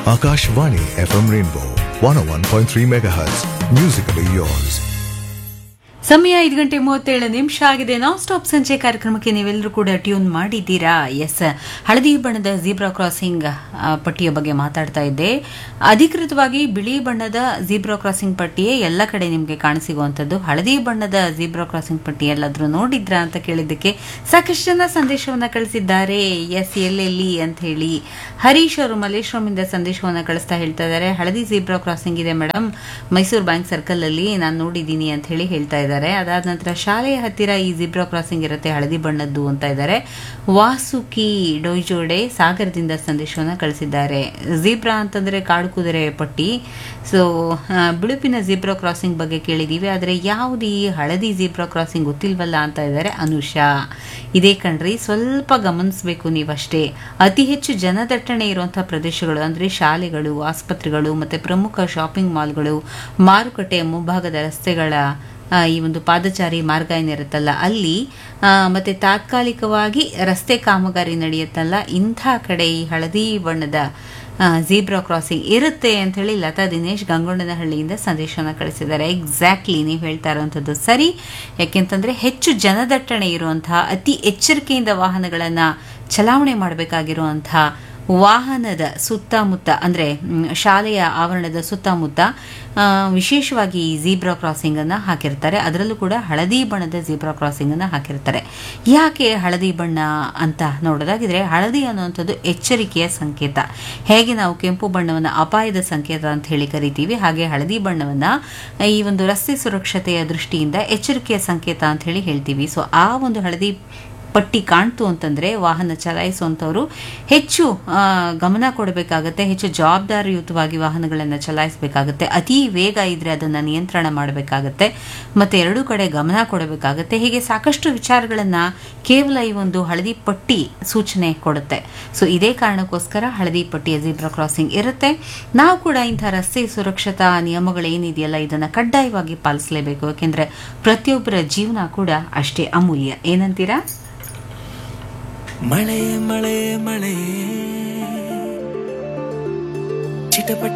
Akashvani FM Rainbow 101.3 MHz. Musically yours. ಸಮಯ ಐದು ಗಂಟೆ ಮೂವತ್ತೇಳು ನಿಮಿಷ ಆಗಿದೆ ನಾನ್ ಸ್ಟಾಪ್ ಸಂಜೆ ಕಾರ್ಯಕ್ರಮಕ್ಕೆ ನೀವೆಲ್ಲರೂ ಕೂಡ ಟ್ಯೂನ್ ಮಾಡಿದ್ದೀರಾ ಎಸ್ ಹಳದಿ ಬಣ್ಣದ ಜೀಬ್ರಾ ಕ್ರಾಸಿಂಗ್ ಆ, ಪಟ್ಟಿಯ ಬಗ್ಗೆ ಮಾತಾಡ್ತಾ ಇದ್ದೆ ಅಧಿಕೃತವಾಗಿ ಬಿಳಿ ಬಣ್ಣದ ಜೀಬ್ರಾ ಕ್ರಾಸಿಂಗ್ ಪಟ್ಟಿಯೇ ಎಲ್ಲ ಕಡೆ ನಿಮಗೆ ಕಾಣಸಿಗುವಂಥದ್ದು ಹಳದಿ ಬಣ್ಣದ ಜೀಬ್ರಾ ಕ್ರಾಸಿಂಗ್ ಪಟ್ಟಿ ಎಲ್ಲಾದ್ರೂ ನೋಡಿದ್ರಾ ಅಂತ ಕೇಳಿದ್ದಕ್ಕೆ ಸಾಕಷ್ಟು ಜನ ಸಂದೇಶವನ್ನ ಕಳಿಸಿದ್ದಾರೆ ಎಸ್ ಎಲ್ಲೆಲ್ಲಿ ಅಂತ ಹೇಳಿ ಹರೀಶ್ ಅವರು ಮಲ್ಲೇಶ್ವರಮಿಂದ ಸಂದೇಶವನ್ನ ಕಳಿಸ್ತಾ ಹೇಳ್ತಾ ಇದ್ದಾರೆ ಹಳದಿ ಜೀಬ್ರಾ ಕ್ರಾಸಿಂಗ್ ಇದೆ ಮೇಡಮ್ ಮೈಸೂರು ಬ್ಯಾಂಕ್ ಸರ್ಕಲ್ ಅಲ್ಲಿ ನಾನು ನೋಡಿದ್ದೀನಿ ಅಂತ ಹೇಳಿ ಹೇಳ್ತಾ ಇದ್ದಾರೆ ಅದಾದ ನಂತರ ಶಾಲೆಯ ಹತ್ತಿರ ಈ ಜಿಬ್ರಾ ಕ್ರಾಸಿಂಗ್ ಇರುತ್ತೆ ಹಳದಿ ಬಣ್ಣದ್ದು ಅಂತ ಇದ್ದಾರೆ ವಾಸುಕಿ ಡೊಯ್ಜೋಡೆ ಸಾಗರದಿಂದ ಸಂದೇಶವನ್ನ ಕಳಿಸಿದ್ದಾರೆ ಜೀಬ್ರಾ ಅಂತಂದ್ರೆ ಕಾಡು ಕುದುರೆ ಪಟ್ಟಿ ಸೊ ಬಿಳುಪಿನ ಜೀಬ್ರಾ ಕ್ರಾಸಿಂಗ್ ಬಗ್ಗೆ ಕೇಳಿದೀವಿ ಆದರೆ ಯಾವುದು ಈ ಹಳದಿ ಜೀಬ್ರಾ ಕ್ರಾಸಿಂಗ್ ಗೊತ್ತಿಲ್ವಲ್ಲ ಅಂತ ಇದ್ದಾರೆ ಅನುಷಾ ಇದೇ ಕಣ್ರಿ ಸ್ವಲ್ಪ ಗಮನಿಸಬೇಕು ನೀವಷ್ಟೇ ಅತಿ ಹೆಚ್ಚು ಜನದಟ್ಟಣೆ ಇರುವಂತಹ ಪ್ರದೇಶಗಳು ಅಂದ್ರೆ ಶಾಲೆಗಳು ಆಸ್ಪತ್ರೆಗಳು ಮತ್ತೆ ಪ್ರಮುಖ ಶಾಪಿಂಗ್ ಮಾಲ್ಗಳು ಮಾರುಕಟ್ಟೆಯ ಮುಂಭಾಗದ ರಸ್ತೆಗಳ ಆ, ಈ ಒಂದು ಪಾದಚಾರಿ ಮಾರ್ಗ ಏನಿರುತ್ತಲ್ಲ ಅಲ್ಲಿ ಆ, ಮತ್ತೆ ತಾತ್ಕಾಲಿಕವಾಗಿ ರಸ್ತೆ ಕಾಮಗಾರಿ ನಡೆಯುತ್ತಲ್ಲ ಇಂಥ ಕಡೆ ಈ ಹಳದಿ ಬಣ್ಣದ ಜೀಬ್ರಾ ಕ್ರಾಸಿಂಗ್ ಇರುತ್ತೆ ಅಂತ ಹೇಳಿ ಲತಾ ದಿನೇಶ್ ಗಂಗೊಂಡನಹಳ್ಳಿಯಿಂದ ಸಂದೇಶವನ್ನು ಕಳಿಸಿದ್ದಾರೆ ಎಕ್ಸಾಕ್ಟ್ಲಿ ನೀವು ಹೇಳ್ತಾ ಇರುವಂಥದ್ದು ಸರಿ ಯಾಕೆಂತಂದ್ರೆ ಹೆಚ್ಚು ಜನದಟ್ಟಣೆ ಇರುವಂತಹ ಅತಿ ಎಚ್ಚರಿಕೆಯಿಂದ ವಾಹನಗಳನ್ನ ಚಲಾವಣೆ ಮಾಡಬೇಕಾಗಿರುವಂತಹ ವಾಹನದ ಸುತ್ತಮುತ್ತ ಅಂದ್ರೆ ಮ್, ಶಾಲೆಯ ಆವರಣದ ಸುತ್ತಮುತ್ತ ಆ, ವಿಶೇಷವಾಗಿ ಈ ಜೀಬ್ರಾ ಕ್ರಾಸಿಂಗ್ ಅನ್ನ ಹಾಕಿರ್ತಾರೆ ಅದರಲ್ಲೂ ಕೂಡ ಹಳದಿ ಬಣ್ಣದ ಜೀಬ್ರಾ ಕ್ರಾಸಿಂಗ್ ಅನ್ನ ಹಾಕಿರ್ತಾರೆ ಯಾಕೆ ಹಳದಿ ಬಣ್ಣ ಅಂತ ನೋಡೋದಾಗಿದ್ರೆ ಹಳದಿ ಅನ್ನುವಂಥದ್ದು ಎಚ್ಚರಿಕೆಯ ಸಂಕೇತ ಹೇಗೆ ನಾವು ಕೆಂಪು ಬಣ್ಣವನ್ನು ಅಪಾಯದ ಸಂಕೇತ ಅಂತ ಹೇಳಿ ಕರಿತೀವಿ ಹಾಗೆ ಹಳದಿ ಬಣ್ಣವನ್ನ ಈ ಒಂದು ರಸ್ತೆ ಸುರಕ್ಷತೆಯ ದೃಷ್ಟಿಯಿಂದ ಎಚ್ಚರಿಕೆಯ ಸಂಕೇತ ಅಂತ ಹೇಳಿ ಹೇಳ್ತೀವಿ ಸೊ ಆ ಒಂದು ಹಳದಿ ಪಟ್ಟಿ ಕಾಣ್ತು ಅಂತಂದ್ರೆ ವಾಹನ ಚಲಾಯಿಸುವಂಥವ್ರು ಹೆಚ್ಚು ಆ, ಗಮನ ಕೊಡಬೇಕಾಗತ್ತೆ ಹೆಚ್ಚು ಜವಾಬ್ದಾರಿಯುತವಾಗಿ ವಾಹನಗಳನ್ನು ಚಲಾಯಿಸಬೇಕಾಗತ್ತೆ ಅತಿ ವೇಗ ಇದ್ರೆ ಅದನ್ನ ನಿಯಂತ್ರಣ ಮಾಡಬೇಕಾಗತ್ತೆ ಮತ್ತೆ ಎರಡೂ ಕಡೆ ಗಮನ ಕೊಡಬೇಕಾಗತ್ತೆ ಹೀಗೆ ಸಾಕಷ್ಟು ವಿಚಾರಗಳನ್ನ ಕೇವಲ ಈ ಒಂದು ಹಳದಿ ಪಟ್ಟಿ ಸೂಚನೆ ಕೊಡುತ್ತೆ ಸೊ ಇದೇ ಕಾರಣಕ್ಕೋಸ್ಕರ ಹಳದಿ ಪಟ್ಟಿಯ ಜೀಬ್ರಾ ಕ್ರಾಸಿಂಗ್ ಇರುತ್ತೆ ನಾವು ಕೂಡ ಇಂಥ ರಸ್ತೆ ಸುರಕ್ಷತಾ ನಿಯಮಗಳು ಏನಿದೆಯಲ್ಲ ಇದನ್ನ ಕಡ್ಡಾಯವಾಗಿ ಪಾಲಿಸಲೇಬೇಕು ಯಾಕೆಂದ್ರೆ ಪ್ರತಿಯೊಬ್ಬರ ಜೀವನ ಕೂಡ ಅಷ್ಟೇ ಅಮೂಲ್ಯ ಏನಂತೀರಾ ಮಳೆ ಮಳೆ ಮಳೆ ಚಿಟಪಟ